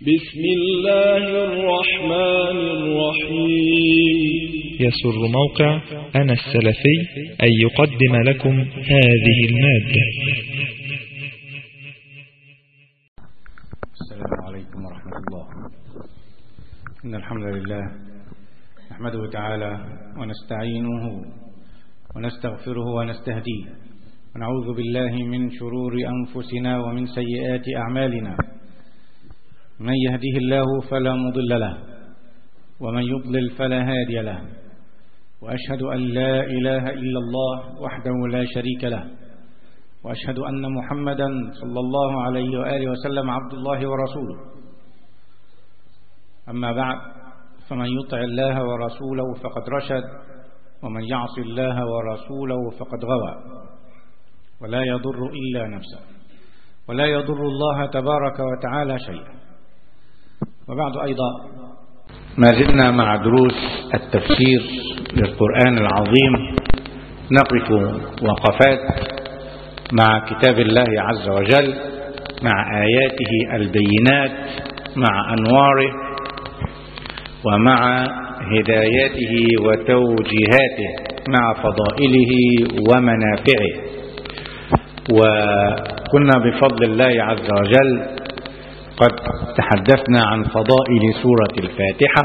بسم الله الرحمن الرحيم يسر موقع أنا السلفي أن يقدم لكم هذه المادة السلام عليكم ورحمة الله إن الحمد لله نحمده تعالى ونستعينه ونستغفره ونستهديه ونعوذ بالله من شرور أنفسنا ومن سيئات أعمالنا من يهده الله فلا مضل له ومن يضلل فلا هادي له وأشهد أن لا إله إلا الله وحده لا شريك له وأشهد أن محمدا صلى الله عليه وآله وسلم عبد الله ورسوله أما بعد فمن يطع الله ورسوله فقد رشد ومن يعص الله ورسوله فقد غوى ولا يضر إلا نفسه ولا يضر الله تبارك وتعالى شيئا وبعد أيضا ما زلنا مع دروس التفسير للقرآن العظيم نقف وقفات مع كتاب الله عز وجل مع آياته البينات مع أنواره ومع هداياته وتوجيهاته مع فضائله ومنافعه وكنا بفضل الله عز وجل قد تحدثنا عن فضائل سورة الفاتحة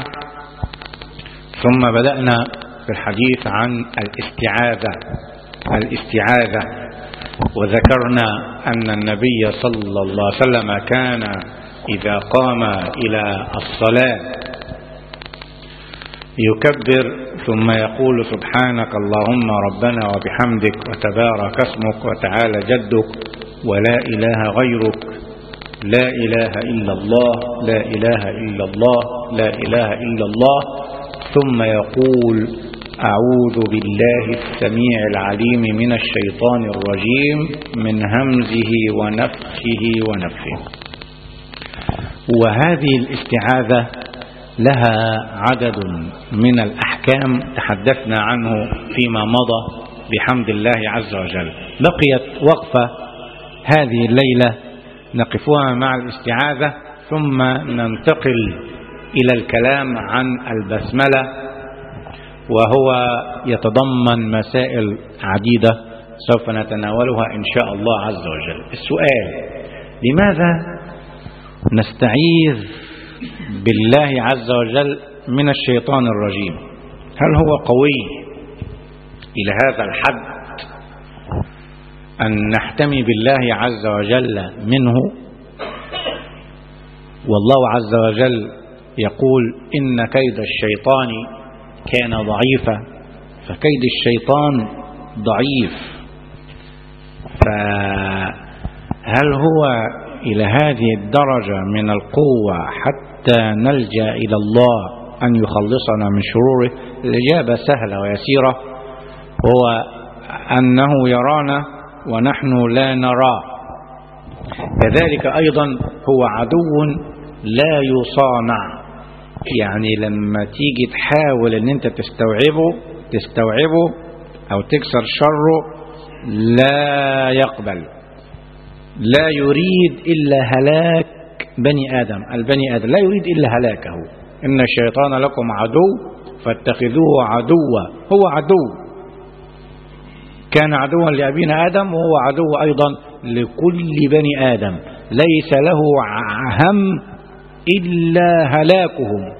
ثم بدأنا في الحديث عن الاستعاذة الاستعاذة وذكرنا أن النبي صلى الله عليه وسلم كان إذا قام إلى الصلاة يكبر ثم يقول سبحانك اللهم ربنا وبحمدك وتبارك اسمك وتعالى جدك ولا إله غيرك لا إله إلا الله لا إله إلا الله لا إله إلا الله ثم يقول أعوذ بالله السميع العليم من الشيطان الرجيم من همزه ونفخه ونفخه وهذه الاستعاذة لها عدد من الأحكام تحدثنا عنه فيما مضى بحمد الله عز وجل بقيت وقفة هذه الليلة نقفها مع الاستعاذة ثم ننتقل إلى الكلام عن البسملة وهو يتضمن مسائل عديدة سوف نتناولها إن شاء الله عز وجل السؤال لماذا نستعيذ بالله عز وجل من الشيطان الرجيم هل هو قوي إلى هذا الحد أن نحتمي بالله عز وجل منه والله عز وجل يقول إن كيد الشيطان كان ضعيفا فكيد الشيطان ضعيف فهل هو إلى هذه الدرجة من القوة حتى نلجأ إلى الله أن يخلصنا من شروره الإجابة سهلة ويسيرة هو أنه يرانا ونحن لا نراه كذلك أيضا هو عدو لا يصانع يعني لما تيجي تحاول ان انت تستوعبه تستوعبه او تكسر شره لا يقبل لا يريد الا هلاك بني ادم البني ادم لا يريد الا هلاكه ان الشيطان لكم عدو فاتخذوه عدوا هو عدو كان عدوا لابينا ادم وهو عدو ايضا لكل بني ادم ليس له هم إلا هلاكهم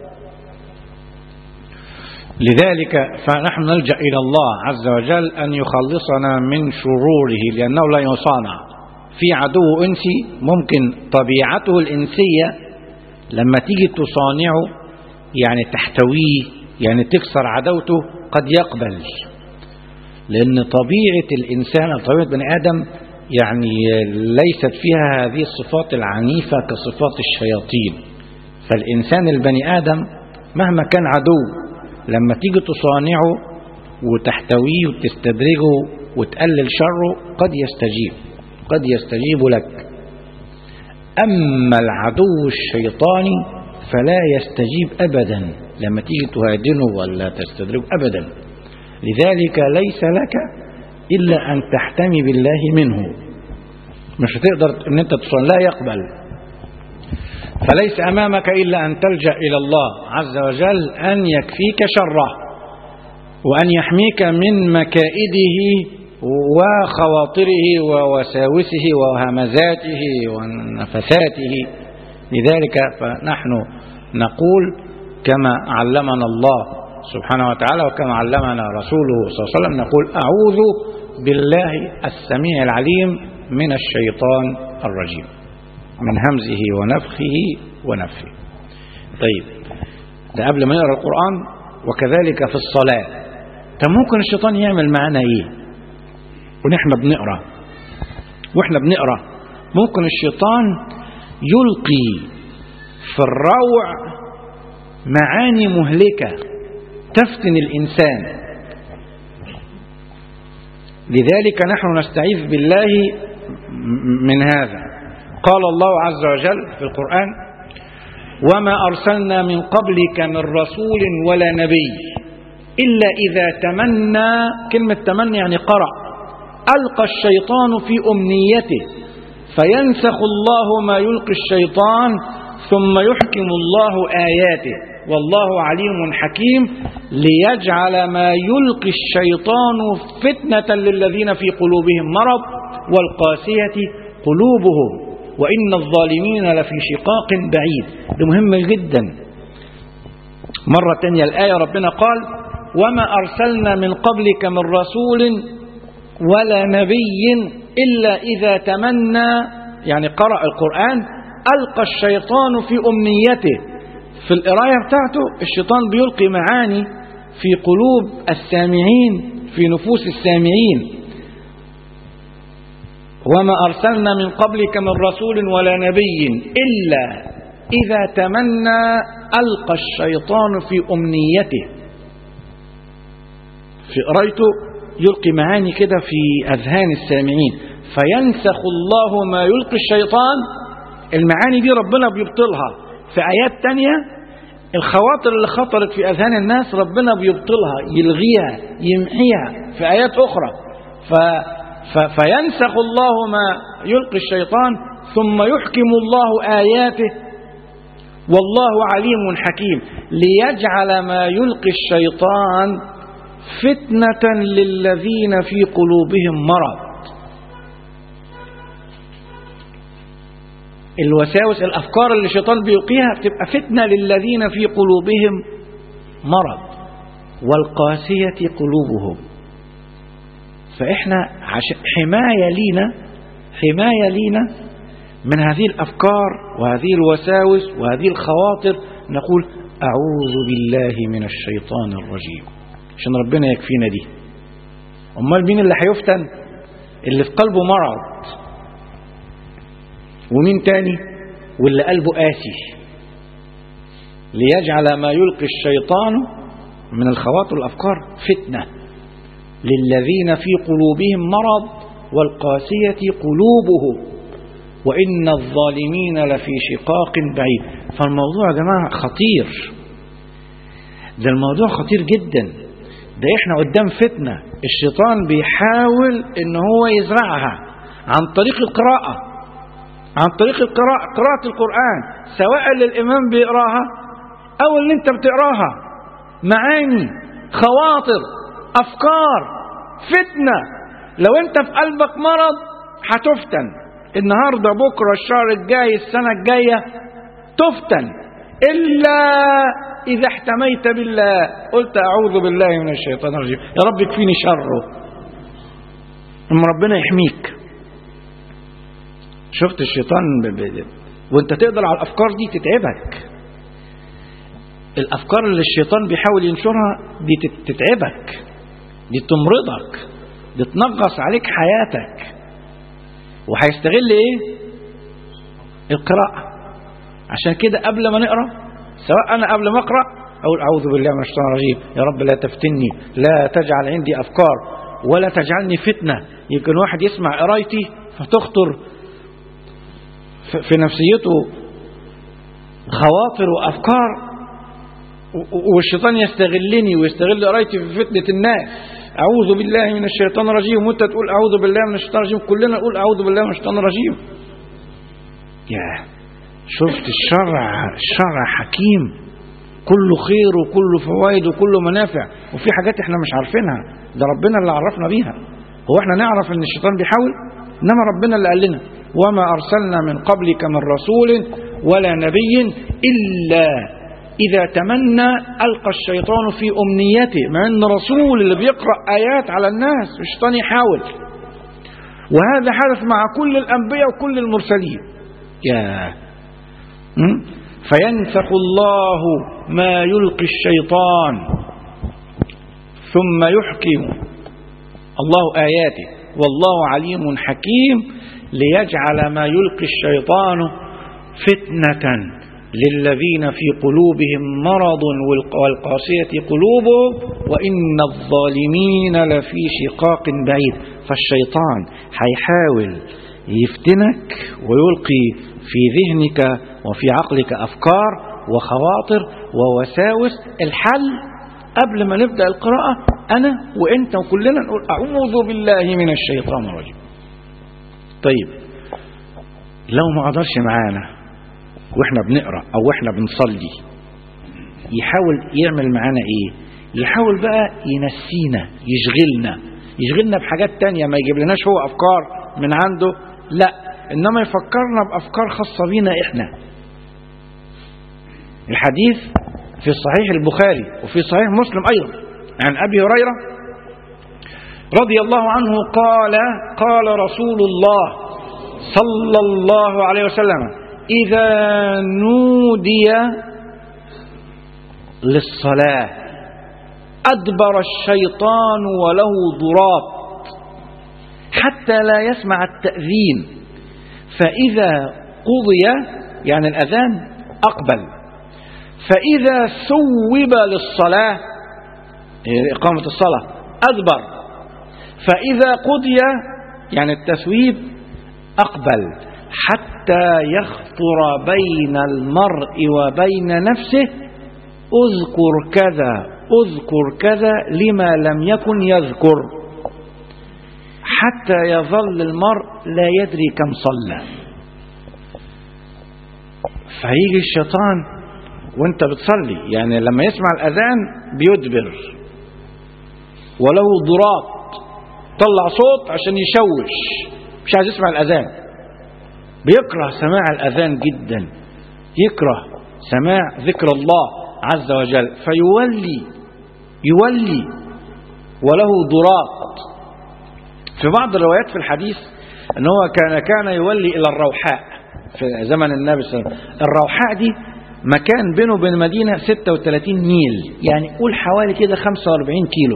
لذلك فنحن نلجأ إلى الله عز وجل أن يخلصنا من شروره لأنه لا يصانع في عدو إنسي ممكن طبيعته الإنسية لما تيجي تصانعه يعني تحتويه يعني تكسر عدوته قد يقبل لأن طبيعة الإنسان أو طبيعة بني آدم يعني ليست فيها هذه الصفات العنيفة كصفات الشياطين فالإنسان البني آدم مهما كان عدو لما تيجي تصانعه وتحتويه وتستدرجه وتقلل شره قد يستجيب قد يستجيب لك أما العدو الشيطاني فلا يستجيب أبدا لما تيجي تهادنه ولا تستدرجه أبدا لذلك ليس لك إلا أن تحتمي بالله منه مش هتقدر أن أنت تصل لا يقبل فليس أمامك إلا أن تلجأ إلى الله عز وجل أن يكفيك شره وأن يحميك من مكائده وخواطره ووساوسه وهمزاته ونفثاته لذلك فنحن نقول كما علمنا الله سبحانه وتعالى وكما علمنا رسوله صلى الله عليه وسلم نقول أعوذ بالله السميع العليم من الشيطان الرجيم من همزه ونفخه ونفه طيب ده قبل ما يقرأ القرآن وكذلك في الصلاة طب ممكن الشيطان يعمل معانا ايه ونحن بنقرأ واحنا بنقرأ ممكن الشيطان يلقي في الروع معاني مهلكة تفتن الإنسان لذلك نحن نستعيذ بالله من هذا قال الله عز وجل في القرآن وما أرسلنا من قبلك من رسول ولا نبي إلا إذا تمنى كلمة تمنى يعني قرأ ألقى الشيطان في أمنيته فينسخ الله ما يلقي الشيطان ثم يحكم الله آياته والله عليم حكيم ليجعل ما يلقي الشيطان فتنة للذين في قلوبهم مرض والقاسية قلوبهم وإن الظالمين لفي شقاق بعيد ده مهم جدا مرة تانية الآية ربنا قال وما أرسلنا من قبلك من رسول ولا نبي إلا إذا تمنى يعني قرأ القرآن ألقى الشيطان في أمنيته في القراية بتاعته الشيطان بيلقي معاني في قلوب السامعين في نفوس السامعين وما أرسلنا من قبلك من رسول ولا نبي إلا إذا تمنى ألقى الشيطان في أمنيته في قرايته يلقي معاني كده في أذهان السامعين فينسخ الله ما يلقي الشيطان المعاني دي ربنا بيبطلها في آيات تانية الخواطر اللي خطرت في أذهان الناس ربنا بيبطلها يلغيها يمحيها في آيات أخرى ف ف فينسخ الله ما يلقي الشيطان ثم يحكم الله آياته والله عليم حكيم ليجعل ما يلقي الشيطان فتنة للذين في قلوبهم مرض الوساوس الأفكار اللي الشيطان بيلقيها بتبقى فتنة للذين في قلوبهم مرض والقاسية قلوبهم فإحنا حماية لينا حماية لينا من هذه الأفكار وهذه الوساوس وهذه الخواطر نقول أعوذ بالله من الشيطان الرجيم عشان ربنا يكفينا دي أمال مين اللي هيفتن اللي في قلبه مرض ومين تاني واللي قلبه قاسي ليجعل ما يلقي الشيطان من الخواطر والأفكار فتنة للذين في قلوبهم مرض والقاسية قلوبهم وإن الظالمين لفي شقاق بعيد فالموضوع يا جماعة خطير ده الموضوع خطير جدا ده احنا قدام فتنة الشيطان بيحاول ان هو يزرعها عن طريق القراءة عن طريق القراءة قراءة القرآن سواء اللي الإمام بيقراها أو اللي أنت بتقراها معاني خواطر أفكار فتنة لو أنت في قلبك مرض هتفتن النهاردة بكرة الشهر الجاي السنة الجاية تفتن إلا إذا احتميت بالله قلت أعوذ بالله من الشيطان الرجيم يا رب يكفيني شره أما ربنا يحميك شفت الشيطان ب... ب... وانت تقدر على الافكار دي تتعبك الافكار اللي الشيطان بيحاول ينشرها دي تتعبك دي تمرضك دي تنغص عليك حياتك وهيستغل ايه القراءة عشان كده قبل ما نقرا سواء انا قبل ما اقرا اقول اعوذ بالله من الشيطان الرجيم يا رب لا تفتني لا تجعل عندي افكار ولا تجعلني فتنه يمكن واحد يسمع قرايتي فتخطر في نفسيته خواطر وافكار والشيطان يستغلني ويستغل قرايتي في فتنه الناس اعوذ بالله من الشيطان الرجيم وانت تقول اعوذ بالله من الشيطان الرجيم كلنا نقول اعوذ بالله من الشيطان الرجيم يا شفت الشرع الشرع حكيم كله خير وكله فوائد وكله منافع وفي حاجات احنا مش عارفينها ده ربنا اللي عرفنا بيها هو احنا نعرف ان الشيطان بيحاول انما ربنا اللي قال لنا وما ارسلنا من قبلك من رسول ولا نبي الا اذا تمنى القى الشيطان في امنيته مع ان رسول اللي بيقرا ايات على الناس الشيطان يحاول وهذا حدث مع كل الانبياء وكل المرسلين يا م? فينسخ الله ما يلقي الشيطان ثم يحكم الله آياته والله عليم حكيم ليجعل ما يلقي الشيطان فتنة للذين في قلوبهم مرض والقاسية قلوبهم وإن الظالمين لفي شقاق بعيد فالشيطان هيحاول يفتنك ويلقي في ذهنك وفي عقلك أفكار وخواطر ووساوس الحل قبل ما نبدأ القراءة أنا وإنت وكلنا نقول أعوذ بالله من الشيطان الرجيم طيب لو ما قدرش معانا واحنا بنقرا او احنا بنصلي يحاول يعمل معانا ايه يحاول بقى ينسينا يشغلنا يشغلنا بحاجات تانية ما يجيب لناش هو افكار من عنده لا انما يفكرنا بافكار خاصة بينا احنا الحديث في صحيح البخاري وفي صحيح مسلم ايضا عن ابي هريرة رضي الله عنه قال قال رسول الله صلى الله عليه وسلم إذا نودي للصلاة أدبر الشيطان وله ضراب حتى لا يسمع التأذين فإذا قضي يعني الأذان أقبل فإذا ثوب للصلاة إقامة الصلاة أدبر فإذا قضي يعني التثويب أقبل حتى يخطر بين المرء وبين نفسه اذكر كذا اذكر كذا لما لم يكن يذكر حتى يظل المرء لا يدري كم صلى فهيجي الشيطان وانت بتصلي يعني لما يسمع الاذان بيدبر وله ضراط طلع صوت عشان يشوش مش عايز يسمع الاذان بيكره سماع الأذان جدا يكره سماع ذكر الله عز وجل فيولي يولي وله ضراط في بعض الروايات في الحديث ان هو كان كان يولي الى الروحاء في زمن النبي صلى الله عليه وسلم الروحاء دي مكان بينه وبين المدينة 36 ميل يعني قول حوالي كده 45 كيلو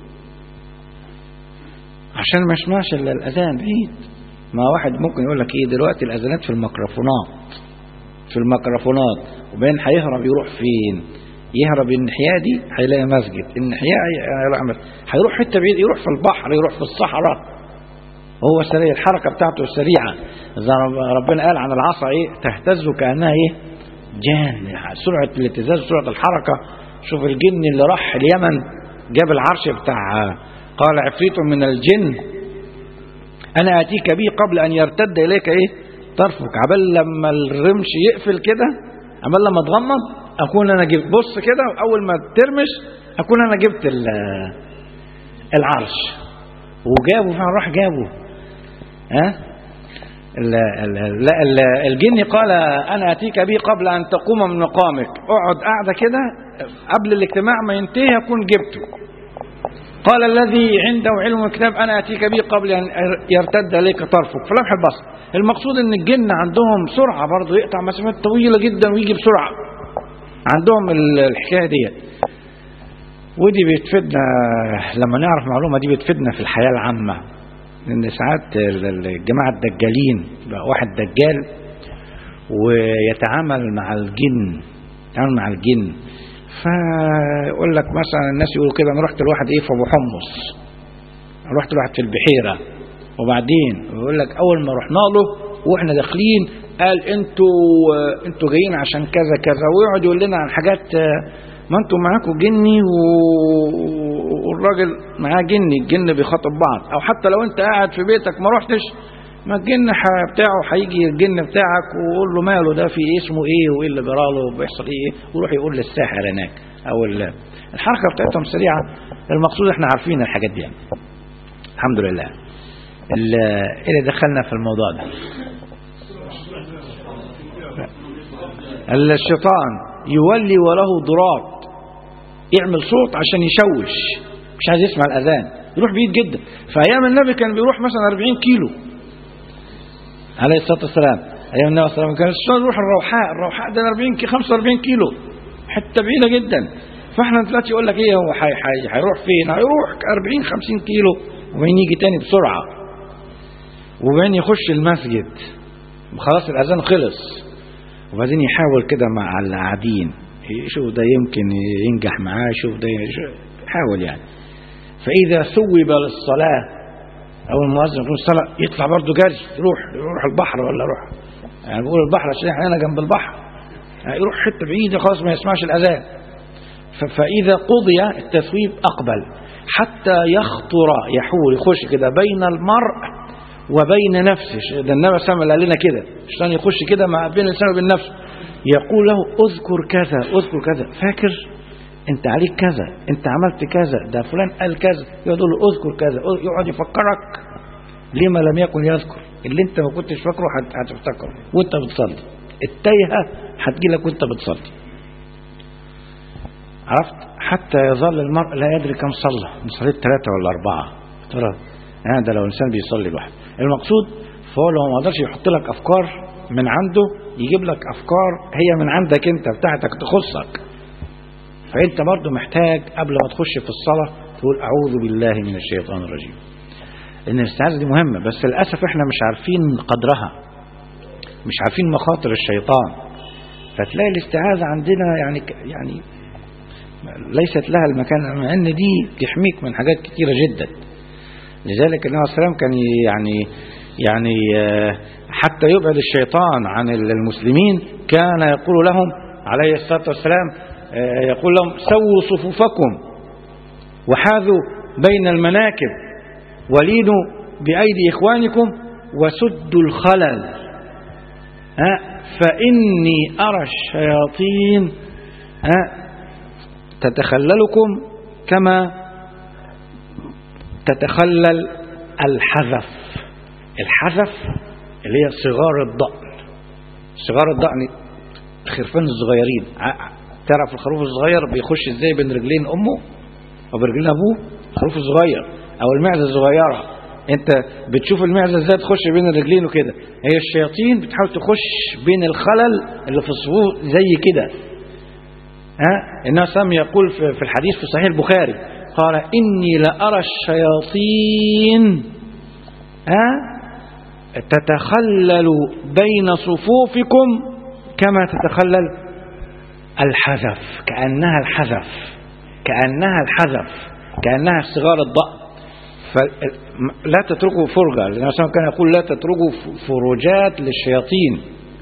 عشان ما يسمعش الا الاذان بعيد ما واحد ممكن يقول لك ايه دلوقتي الاذانات في الميكروفونات في الميكروفونات وبين هيهرب يروح فين يهرب الناحيه دي هيلاقي مسجد الناحيه هيروح حته بعيد يروح في البحر يروح في الصحراء هو سريع الحركه بتاعته سريعه زي ربنا قال عن العصا ايه تهتز كانها ايه جان سرعه الاهتزاز سرعه الحركه شوف الجن اللي راح اليمن جاب العرش بتاع قال عفريت من الجن انا اتيك به قبل ان يرتد اليك ايه طرفك عبال لما الرمش يقفل كده عبال لما تغمض اكون انا جبت بص كده واول ما ترمش اكون انا جبت العرش وجابه فعلا راح جابه ها لا الجن قال انا اتيك به قبل ان تقوم من مقامك اقعد قاعده كده قبل الاجتماع ما ينتهي اكون جبته قال الذي عنده علم الكتاب انا اتيك به قبل ان يرتد اليك طرفك فلمح البصر المقصود ان الجن عندهم سرعه برضه يقطع مسافات طويله جدا ويجي بسرعه عندهم الحكايه ديت ودي بتفيدنا لما نعرف معلومه دي بتفيدنا في الحياه العامه لان ساعات الجماعه الدجالين يبقى واحد دجال ويتعامل مع الجن يتعامل مع الجن فيقول لك مثلا الناس يقولوا كده انا رحت لواحد ايه في ابو حمص رحت لواحد في البحيره وبعدين يقول لك اول ما رحنا له واحنا داخلين قال انتوا انتوا جايين عشان كذا كذا ويقعد يقول لنا عن حاجات ما انتوا معاكم جني و... والراجل معاه جني الجن بيخاطب بعض او حتى لو انت قاعد في بيتك ما رحتش ما الجن ح- بتاعه هيجي الجن بتاعك ويقول له ماله ده في اسمه ايه وايه اللي جراله وبيحصل ايه ويروح يقول للساحر هناك او ال- الحركه بتاعتهم سريعه المقصود احنا عارفين الحاجات دي يعني. الحمد لله ال- ايه اللي دخلنا في الموضوع ده الشيطان يولي وله ضراط يعمل صوت عشان يشوش مش عايز يسمع الاذان يروح بعيد جدا فايام النبي كان بيروح مثلا 40 كيلو عليه الصلاه والسلام ايام النبي صلى الله عليه وسلم كان الشيطان يروح الروحاء الروحاء ده 40 كيلو 45 كيلو حته بعيده جدا فاحنا دلوقتي يقول لك ايه هو حي حي هيروح فين هيروح 40 50 كيلو وبعدين يجي تاني بسرعه وبعدين يخش المسجد خلاص الاذان خلص وبعدين يحاول كده مع القاعدين يشوف ده يمكن ينجح معاه يشوف ده يشوف- يحاول يعني فإذا ثوب للصلاة أو المؤذن يقول الصلاة يطلع برضه جري يروح يروح البحر ولا يروح يعني بقول البحر عشان احنا هنا جنب البحر يعني يروح حتة بعيدة خلاص ما يسمعش الأذان ف- فإذا قضي التثويب أقبل حتى يخطر يحول يخش كده بين المرء وبين نفسه ده النبي صلى الله عليه وسلم قال لنا كده الشيطان يخش كده مع بين الانسان وبين نفسه يقول له اذكر كذا اذكر كذا فاكر انت عليك كذا انت عملت كذا ده فلان قال كذا يقعد يقول له اذكر كذا يقعد يفكرك لما لم يكن يذكر اللي انت ما كنتش فاكره هت- هتفتكره وانت بتصلي التايهه هتجي لك وانت بتصلي عرفت حتى يظل المرء لا يدري كم صلى صليت ثلاثة ولا أربعة ترى هذا لو الإنسان بيصلي لوحده المقصود فهو لو ما قدرش يحط لك أفكار من عنده يجيب لك أفكار هي من عندك أنت بتاعتك تخصك فأنت برضو محتاج قبل ما تخش في الصلاة تقول أعوذ بالله من الشيطان الرجيم لأن الاستعاذة دي مهمة بس للأسف إحنا مش عارفين قدرها مش عارفين مخاطر الشيطان فتلاقي الاستعاذة عندنا يعني يعني ليست لها المكان مع ان دي تحميك من حاجات كثيره جدا لذلك النبي صلى الله عليه وسلم كان يعني يعني آه، حتى يبعد الشيطان عن المسلمين كان يقول لهم عليه الصلاه والسلام آه، يقول لهم سووا صفوفكم وحاذوا بين المناكب ولينوا بايدي اخوانكم وسدوا الخلل ها فاني ارى الشياطين ها تتخللكم كما تتخلل الحذف الحذف اللي هي صغار الضأن صغار الضأن الخرفان الصغيرين ع- تعرف الخروف الصغير بيخش ازاي بين رجلين امه او بين رجلين ابوه خروف صغير او المعزه الصغيره انت بتشوف المعزه ازاي تخش بين الرجلين وكده هي الشياطين بتحاول تخش بين الخلل اللي في الصفوف زي كده ها النبي صلى الله عليه وسلم يقول في في الحديث في صحيح البخاري قال إني لأرى الشياطين ها تتخلل بين صفوفكم كما تتخلل الحذف كأنها الحذف كأنها الحذف كأنها صغار الضأن فلا تتركوا فرجة لأن النبي كان يقول لا تتركوا فرجات للشياطين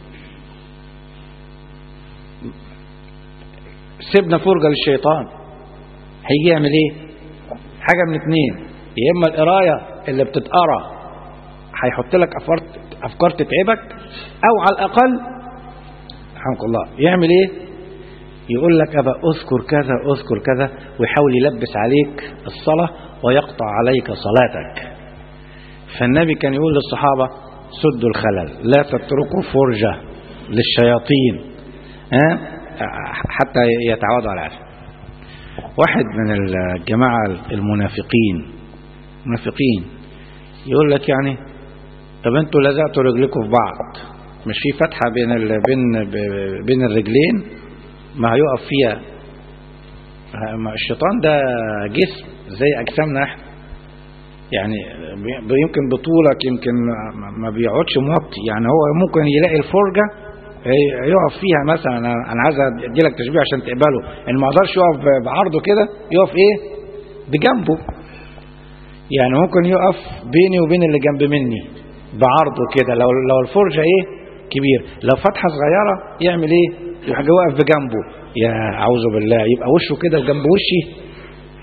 سيبنا فرجة للشيطان هيجي يعمل ايه حاجة من اتنين يا اما القراية اللي بتتقرا هيحط لك افكار افكار تتعبك او على الاقل رحمك الله يعمل ايه يقول لك ابا اذكر كذا اذكر كذا ويحاول يلبس عليك الصلاة ويقطع عليك صلاتك فالنبي كان يقول للصحابة سدوا الخلل لا تتركوا فرجة للشياطين ها حتى يتعودوا على العافية واحد من الجماعة المنافقين منافقين يقول لك يعني طب انتوا لزقتوا رجلكم في بعض مش في فتحة بين ال... بين بين الرجلين ما هيقف فيها ما الشيطان ده جسم زي أجسامنا احنا يعني يمكن بطولك يمكن ما بيقعدش موطي يعني هو ممكن يلاقي الفرجة يقف فيها مثلا انا عايز ادي لك تشبيه عشان تقبله ان ما اقدرش يقف بعرضه كده يقف ايه بجنبه يعني ممكن يقف بيني وبين اللي جنب مني بعرضه كده لو لو الفرجه ايه كبير لو فتحه صغيره يعمل ايه يروح واقف بجنبه يا اعوذ بالله يبقى وشه كده جنب وشي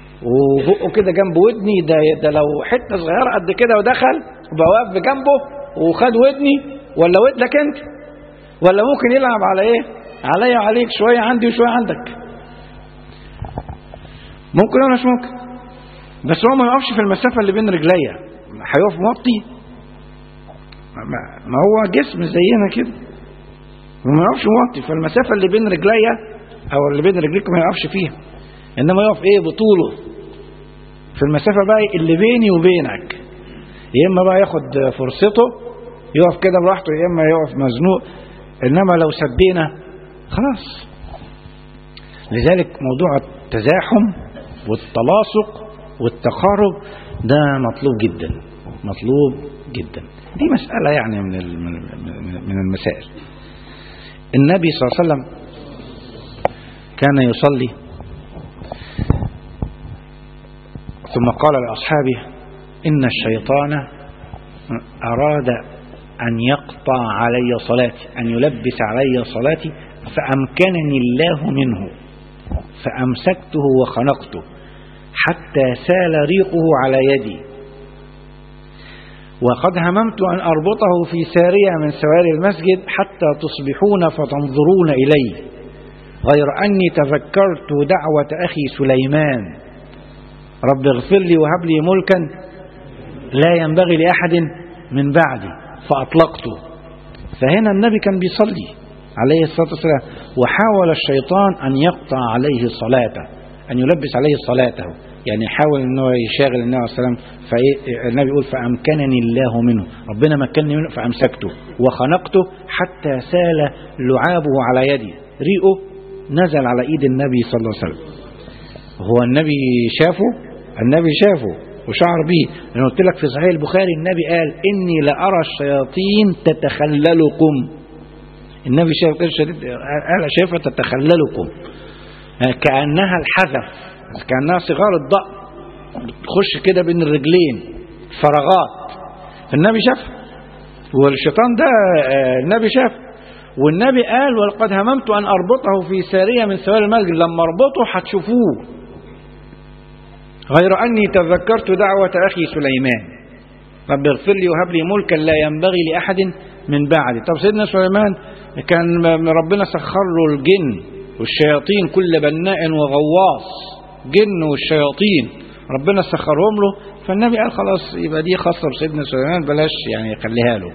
وبقه كده جنب ودني ده ده لو حته صغيره قد كده ودخل يبقى واقف بجنبه وخد ودني ولا ودنك انت ولا ممكن يلعب على ايه عليا وعليك شويه عندي وشويه عندك ممكن ولا مش ممكن بس هو ما يقفش في المسافه اللي بين رجليا هيقف موطي ما- ما هو جسم زينا كده وما يقفش موطي فالمسافه اللي بين رجليا او اللي بين رجليك ما يقفش فيها انما يقف ايه بطوله في المسافه بقى اللي بيني وبينك يا اما بقى ياخد فرصته يقف كده براحته يا اما يقف مزنوق انما لو سدينا خلاص لذلك موضوع التزاحم والتلاصق والتقارب ده مطلوب جدا مطلوب جدا دي مسألة يعني من ال- من من- من المسائل النبي صلى الله عليه وسلم كان يصلي ثم قال لأصحابه إن الشيطان أراد أن يقطع علي صلاتي أن يلبس علي صلاتي فأمكنني الله منه فأمسكته وخنقته حتى سال ريقه على يدي وقد هممت أن أربطه في سارية من سواري المسجد حتى تصبحون فتنظرون إليه غير أني تذكرت دعوة أخي سليمان رب اغفر لي وهب لي ملكا لا ينبغي لأحد من بعدي فأطلقته فهنا النبي كان بيصلي عليه الصلاة والسلام وحاول الشيطان أن يقطع عليه صلاته أن يلبس عليه صلاته يعني حاول أنه يشاغل النبي عليه الصلاة والسلام فالنبي يقول فأمكنني الله منه ربنا مكنني منه فأمسكته وخنقته حتى سال لعابه على يدي ريقه نزل على إيد النبي صلى الله عليه وسلم هو النبي شافه النبي شافه وشعر به انا قلت لك في صحيح البخاري النبي قال اني لارى الشياطين تتخللكم النبي شاف قال شايفه تتخللكم كانها الحذف كانها صغار الضأن تخش كده بين الرجلين فراغات النبي شاف والشيطان ده النبي شاف والنبي قال ولقد هممت ان اربطه في ساريه من سواري المسجد لما اربطه هتشوفوه غير أني تذكرت دعوة أخي سليمان رب اغفر لي وهب لي ملكا لا ينبغي لأحد من بعدي طب سيدنا سليمان كان ربنا سخر له الجن والشياطين كل بناء وغواص جن والشياطين ربنا سخرهم له فالنبي قال خلاص يبقى دي خاصة بسيدنا سليمان بلاش يعني يخليها له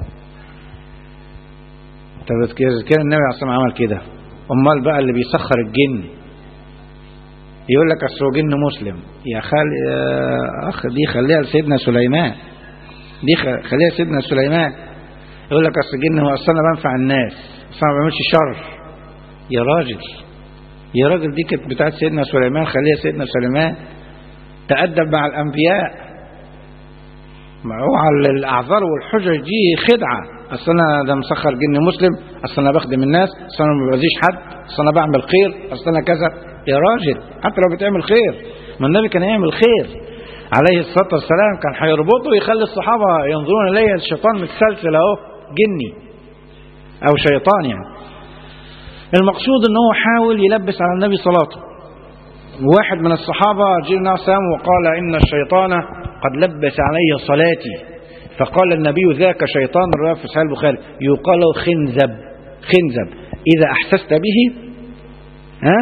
طب كده النبي عليه الصلاة عمل كده أمال بقى اللي بيسخر الجن يقول لك اصل هو جن مسلم يا خال يا اخ دي خليها لسيدنا سليمان دي خليها لسيدنا سليمان يقول لك اصل جن هو اصل انا بنفع الناس اصل انا ما بعملش شر يا راجل يا راجل دي كانت بتاعت سيدنا سليمان خليها سيدنا سليمان تأدب مع الانبياء اوعى الاعذار والحجج دي خدعه اصل انا ده مسخر جن مسلم اصل انا بخدم الناس اصل انا ما باذيش حد اصل انا بعمل خير اصل انا كذا يا راجل حتى لو بتعمل خير ما النبي كان يعمل خير عليه الصلاة والسلام كان هيربطه ويخلي الصحابة ينظرون إليه الشيطان متسلسل أهو جني أو شيطان يعني المقصود ان هو حاول يلبس على النبي صلاته واحد من الصحابة جينا سام وقال إن الشيطان قد لبس علي صلاتي فقال النبي ذاك شيطان الرواية في صحيح البخاري يقال خنزب خنزب إذا أحسست به ها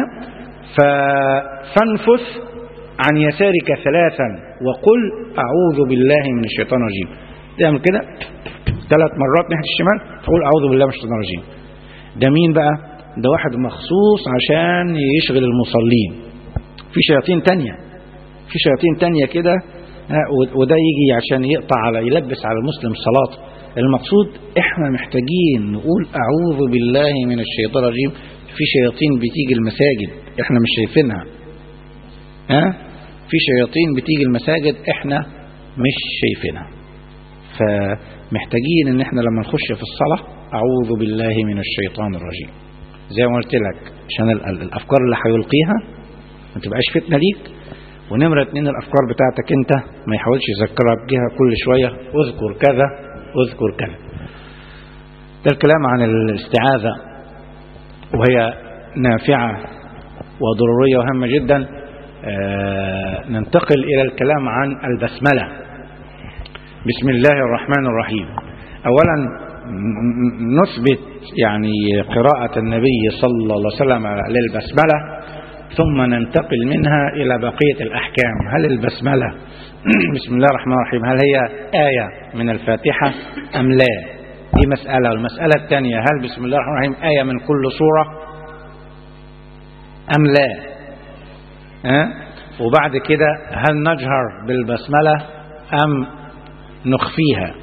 فانفث عن يسارك ثلاثا وقل أعوذ بالله من الشيطان الرجيم تعمل كده ثلاث مرات ناحية الشمال تقول أعوذ بالله من الشيطان الرجيم ده مين بقى ده واحد مخصوص عشان يشغل المصلين في شياطين تانية في شياطين تانية كده وده يجي عشان يقطع على يلبس على المسلم صلاته المقصود احنا محتاجين نقول أعوذ بالله من الشيطان الرجيم في شياطين بتيجي المساجد احنا مش شايفينها ها في شياطين بتيجي المساجد احنا مش شايفينها فمحتاجين ان احنا لما نخش في الصلاة اعوذ بالله من الشيطان الرجيم زي ما قلت لك عشان الافكار اللي هيلقيها ما تبقاش فتنة ليك ونمرة اتنين الافكار بتاعتك انت ما يحاولش يذكرك بيها كل شوية اذكر كذا اذكر كذا ده الكلام عن الاستعاذة وهي نافعة وضرورية وهامة جدا آه ننتقل إلى الكلام عن البسملة بسم الله الرحمن الرحيم أولا نثبت يعني قراءة النبي صلى الله عليه وسلم للبسملة ثم ننتقل منها إلى بقية الأحكام هل البسملة بسم الله الرحمن الرحيم هل هي آية من الفاتحة أم لا دي مسألة والمسألة الثانية هل بسم الله الرحمن الرحيم آية من كل سورة أم لا أه؟ وبعد كده هل نجهر بالبسملة أم نخفيها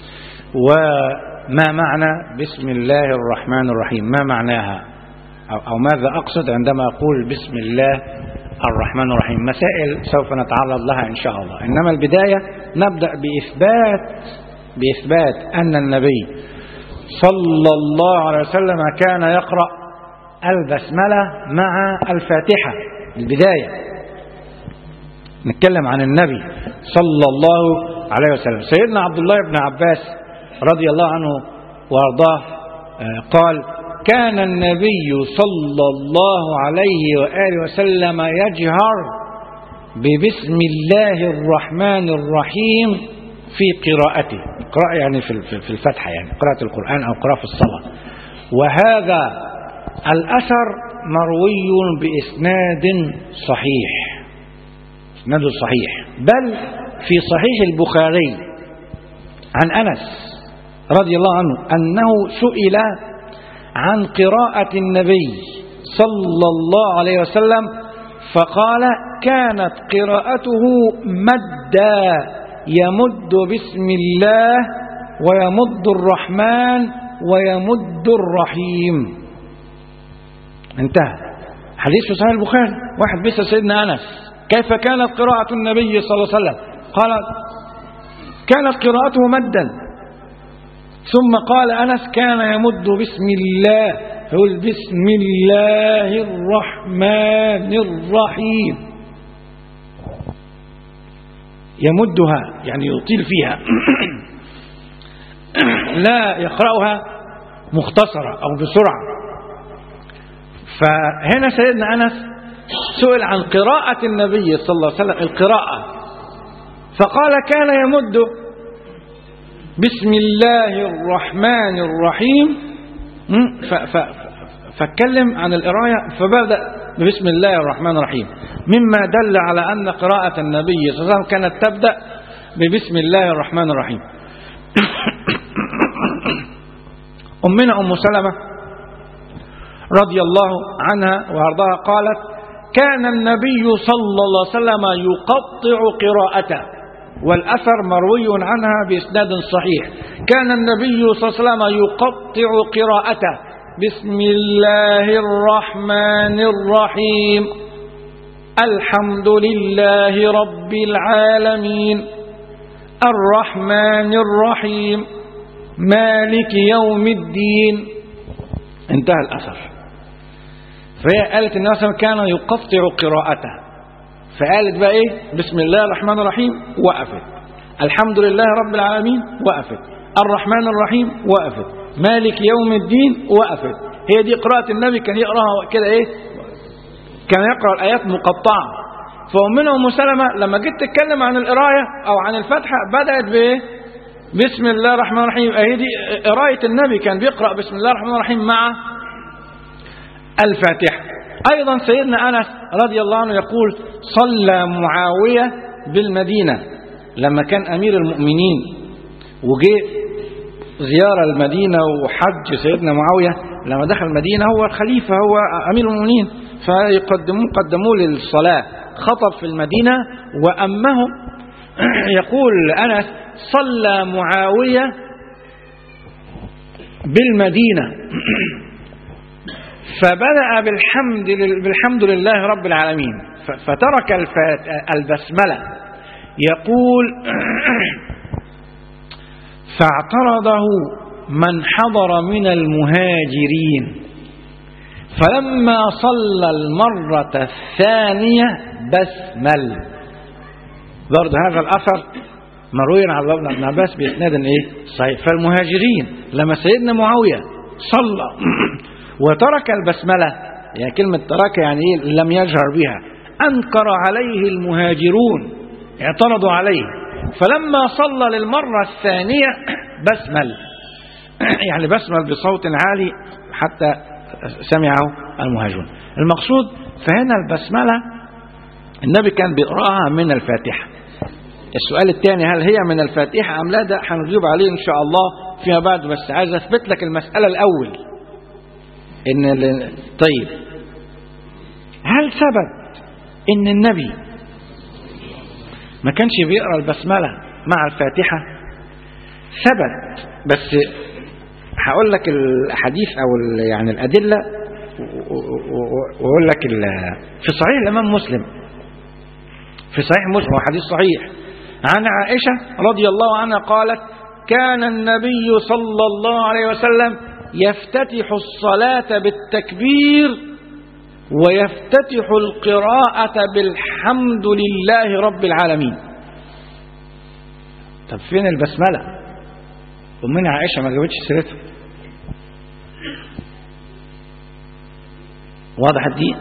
وما معنى بسم الله الرحمن الرحيم ما معناها أو, أو ماذا أقصد عندما أقول بسم الله الرحمن الرحيم مسائل سوف نتعرض لها إن شاء الله إنما البداية نبدأ بإثبات بإثبات أن النبي صلى الله عليه وسلم كان يقرأ البسملة مع الفاتحة البداية نتكلم عن النبي صلى الله عليه وسلم سيدنا عبد الله بن عباس رضي الله عنه وارضاه قال كان النبي صلى الله عليه وآله وسلم يجهر ببسم الله الرحمن الرحيم في قراءته قراءة يعني في الفتحة يعني قراءة القرآن أو قراءة في الصلاة وهذا الأثر مروي بإسناد صحيح إسناد صحيح بل في صحيح البخاري عن أنس رضي الله عنه أنه سئل عن قراءة النبي صلى الله عليه وسلم فقال كانت قراءته مدا يمد بسم الله ويمد الرحمن ويمد الرحيم انتهى حديث في صحيح البخاري واحد بيسأل سيدنا أنس كيف كانت قراءة النبي صلى الله عليه وسلم قال كانت قراءته مدا ثم قال أنس كان يمد بسم الله يقول بسم الله الرحمن الرحيم يمدها يعني يطيل فيها لا يقرأها مختصرة أو بسرعة فهنا سيدنا أنس سئل عن قراءة النبي صلى الله عليه وسلم القراءة فقال كان يمد بسم الله الرحمن الرحيم فاتكلم عن القراءة فبدأ بسم الله الرحمن الرحيم مما دل على أن قراءة النبي صلى الله عليه وسلم كانت تبدأ ببسم الله الرحمن الرحيم أمنا أم سلمة رضي الله عنها وارضاها قالت كان النبي صلى الله عليه وسلم يقطع قراءته والأثر مروي عنها بإسناد صحيح كان النبي صلى الله عليه وسلم يقطع قراءته بسم الله الرحمن الرحيم الحمد لله رب العالمين الرحمن الرحيم مالك يوم الدين انتهى الأثر فهي قالت النبي صلى الله عليه وسلم كان يقطع قراءته فقالت بقى ايه بسم الله الرحمن الرحيم وقفت الحمد لله رب العالمين وقفت الرحمن الرحيم وقفت مالك يوم الدين وقفت هي دي قراءة النبي كان يقراها كده ايه كان يقرأ الآيات مقطعة فأمنا أم سلمة لما جيت تتكلم عن القراية أو عن الفتحة بدأت بإيه بسم الله الرحمن الرحيم هي دي قراية النبي كان بيقرأ بسم الله الرحمن الرحيم مع الفاتحة أيضا سيدنا أنس رضي الله عنه يقول صلى معاوية بالمدينة لما كان أمير المؤمنين وجاء زيارة المدينة وحج سيدنا معاوية لما دخل المدينة هو الخليفة هو أمير المؤمنين فيقدموه قدموه للصلاة خطب في المدينة وأمهم يقول أنس صلى معاوية بالمدينة فبدأ بالحمد بالحمد لله رب العالمين فترك البسملة يقول فاعترضه من حضر من المهاجرين فلما صلى المرة الثانية بسمل برضه هذا الأثر مروي عن الله بن عباس بإسناد إيه؟ صحيح فالمهاجرين لما سيدنا معاوية صلى وترك البسملة يعني كلمة ترك يعني إيه لم يجهر بها أنكر عليه المهاجرون اعترضوا عليه فلما صلى للمرة الثانية بسمل يعني بسمل بصوت عالي حتى سمعه المهاجرون المقصود فهنا البسملة النبي كان بيقرأها من الفاتحة السؤال الثاني هل هي من الفاتحة أم لا ده هنجيب عليه إن شاء الله فيما بعد بس عايز أثبت لك المسألة الأول إن ال- طيب هل ثبت إن النبي ما كانش بيقرأ البسملة مع الفاتحة ثبت بس هقول لك الحديث أو ال- يعني الأدلة و- و- و- وأقول لك ال- في صحيح الإمام مسلم في صحيح مسلم وحديث صحيح عن عائشة رضي الله عنها قالت كان النبي صلى الله عليه وسلم يفتتح الصلاة بالتكبير ويفتتح القراءة بالحمد لله رب العالمين طب فين البسملة أمنا عائشة ما جابتش سيرتها واضح الدين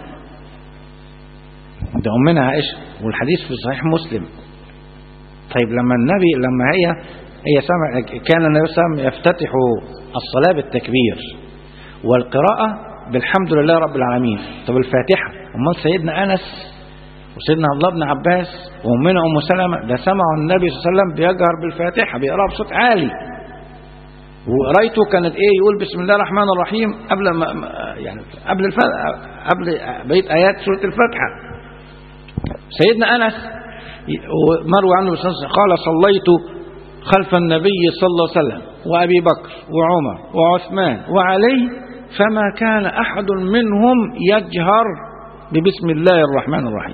ده أمنا عائشة والحديث في صحيح مسلم طيب لما النبي لما هي هي سمع كان النبي صلى الله عليه وسلم يفتتح الصلاة بالتكبير والقراءة بالحمد لله رب العالمين طب الفاتحة أمال سيدنا أنس وسيدنا عبد الله بن عباس وأمنا أم سلمة ده سمعوا النبي صلى الله عليه وسلم بيجهر بالفاتحة بيقراها بصوت عالي وقرايته كانت ايه يقول بسم الله الرحمن الرحيم قبل ما ما- يعني قبل الف... قبل بقيه ايات سوره الفاتحه سيدنا انس مروي عنه بسنس قال صليت خلف النبي صلى الله عليه وسلم وابي بكر وعمر وعثمان وعلي فما كان احد منهم يجهر ببسم الله الرحمن الرحيم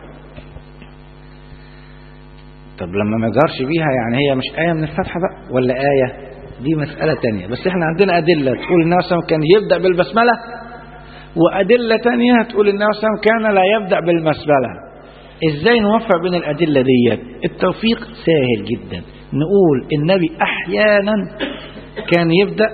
طب لما ما جهرش بيها يعني هي مش آية من الفتحة بقى ولا آية دي مسألة تانية بس احنا عندنا أدلة تقول النبي صلى الله عليه وسلم كان يبدأ بالبسملة وأدلة تانية تقول النبي صلى الله عليه وسلم كان لا يبدأ بالبسملة ازاي نوفق بين الأدلة ديت التوفيق سهل جدا نقول النبي أحيانا كان يبدأ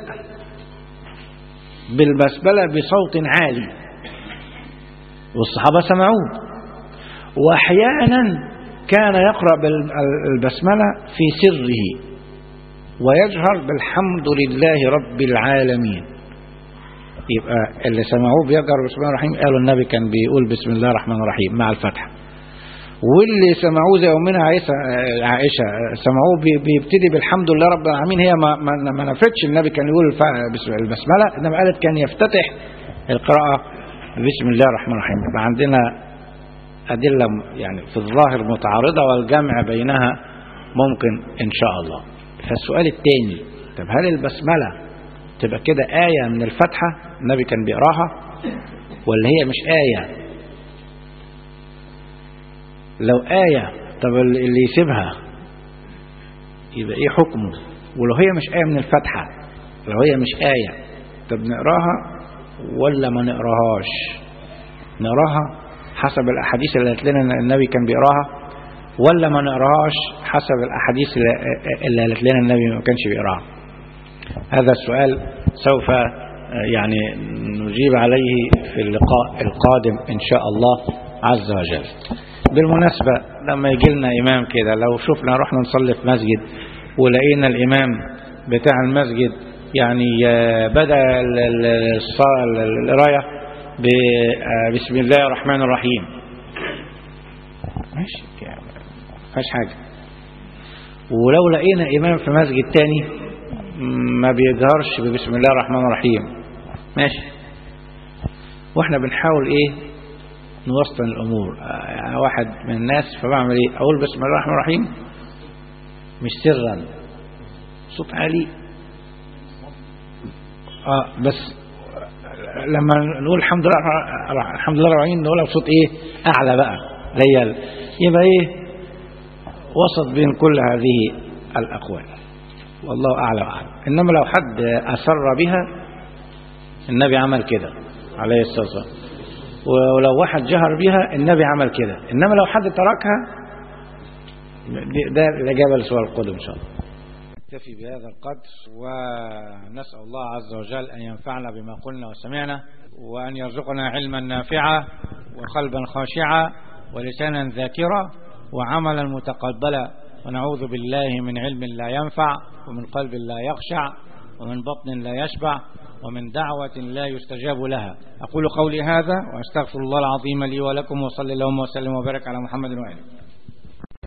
بالبسملة بصوت عالي والصحابة سمعوه وأحيانا كان يقرأ بالبسملة في سره ويجهر بالحمد لله رب العالمين يبقى اللي سمعوه بيجهر بسم الله الرحمن الرحيم قالوا النبي كان بيقول بسم الله الرحمن الرحيم مع الفتحة واللي سمعوه زي أمنا عائشة عائشة سمعوه بي- بيبتدي بالحمد لله رب العالمين هي ما, ما, ما نفتش النبي كان يقول الف- بسم- البسملة إنما قالت كان يفتتح القراءة بسم الله الرحمن الرحيم يبقى عندنا أدلة يعني في الظاهر متعارضة والجمع بينها ممكن إن شاء الله فالسؤال الثاني طب هل البسملة تبقى كده آية من الفتحة النبي كان بيقراها ولا هي مش آية لو آية طب اللي يسيبها يبقى إيه حكمه ولو هي مش آية من الفتحة لو هي مش آية طب نقراها ولا ما نقراهاش نقراها حسب الأحاديث اللي قالت لنا إن النبي كان بيقراها ولا ما نقراهاش حسب الأحاديث اللي- اللي قالت لنا النبي ما كانش بيقراها هذا السؤال سوف آه، يعني نجيب عليه في اللقاء القادم إن شاء الله عز وجل بالمناسبة لما يجي لنا إمام كده لو شفنا رحنا نصلي في مسجد ولقينا الإمام بتاع المسجد يعني آه، بدأ ال- ال- الص- القراية ب- آه، بسم الله الرحمن الرحيم ماشي يعني ما فيهاش حاجة ولو لقينا إمام في مسجد تاني ما بيجهرش ببسم الله الرحمن الرحيم ماشي واحنا بنحاول ايه نوسطن الامور آه، يعني واحد من الناس فبعمل ايه اقول بسم الله الرحمن الرحيم مش سرا صوت عالي اه بس لما نقول الحمد لله الحمد لله رب العالمين نقولها بصوت ايه اعلى بقى ليال يبقى ايه وسط بين كل هذه الاقوال والله اعلى واعلم انما لو حد اسر بها النبي عمل كده عليه الصلاه والسلام ولو واحد جهر بها النبي عمل كده انما لو حد تركها ده الاجابه لسؤال القدم ان شاء الله نكتفي بهذا القدر ونسأل الله عز وجل أن ينفعنا بما قلنا وسمعنا وأن يرزقنا علما نافعا وقلبا خاشعا ولسانا ذاكرا وعملا متقبلا ونعوذ بالله من علم لا ينفع ومن قلب لا يخشع ومن بطن لا يشبع ومن دعوة لا يستجاب لها أقول قولي هذا وأستغفر الله العظيم لي ولكم وصلى اللهم وسلم وبارك على محمد وآله